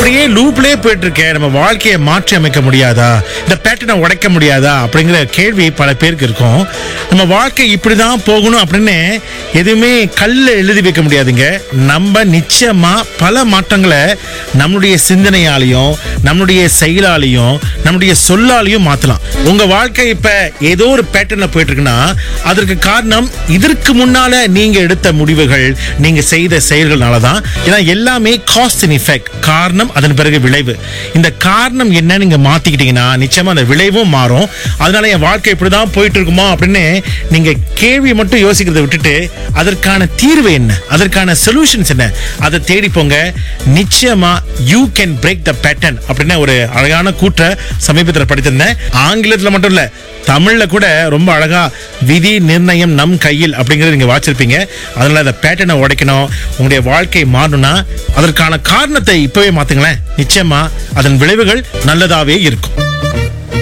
இப்படியே லூப்லயே போயிட்டு இருக்க நம்ம வாழ்க்கையை மாற்றி அமைக்க முடியாதா இந்த பேட்டர்னை உடைக்க முடியாதா அப்படிங்கிற கேள்வி பல பேருக்கு இருக்கும் நம்ம வாழ்க்கை இப்படிதான் போகணும் அப்படின்னு எதுவுமே கல்ல எழுதி வைக்க முடியாதுங்க நம்ம நிச்சயமா பல மாற்றங்களை நம்மளுடைய சிந்தனையாலையும் நம்மளுடைய செயலாலையும் நம்முடைய சொல்லாலையும் மாத்தலாம் உங்க வாழ்க்கை இப்ப ஏதோ ஒரு பேட்டர்ன்ல போயிட்டு இருக்குன்னா அதற்கு காரணம் இதற்கு முன்னால நீங்க எடுத்த முடிவுகள் நீங்க செய்த செயல்கள்னால தான் ஏன்னா எல்லாமே காஸ்ட் அண்ட் இஃபெக்ட் காரணம் அதன் பிறகு விளைவு இந்த காரணம் என்ன நீங்க மாத்திக்கிட்டீங்கன்னா நிச்சயமா அந்த விளைவும் மாறும் அதனால என் வாழ்க்கை இப்படிதான் போயிட்டு இருக்குமா அப்படின்னு நீங்க கேள்வி மட்டும் யோசிக்கிறதை விட்டுட்டு அதற்கான தீர்வு என்ன அதற்கான சொல்யூஷன்ஸ் என்ன அதை தேடி போங்க நிச்சயமா you can break the pattern அப்படின்னு ஒரு அழகான கூற்றை சமீபத்தில் படித்திருந்தேன் ஆங்கிலத்தில் மட்டும் இல்ல தமிழ்ல கூட ரொம்ப அழகா விதி நிர்ணயம் நம் கையில் அப்படிங்கறது நீங்க வாச்சிருப்பீங்க அதனால அந்த பேட்டர்னை உடைக்கணும் உங்களுடைய வாழ்க்கை மாறணும்னா அதற்கான காரணத்தை இப்பவே மாத்துங்களேன் நிச்சயமா அதன் விளைவுகள் நல்லதாவே இருக்கும்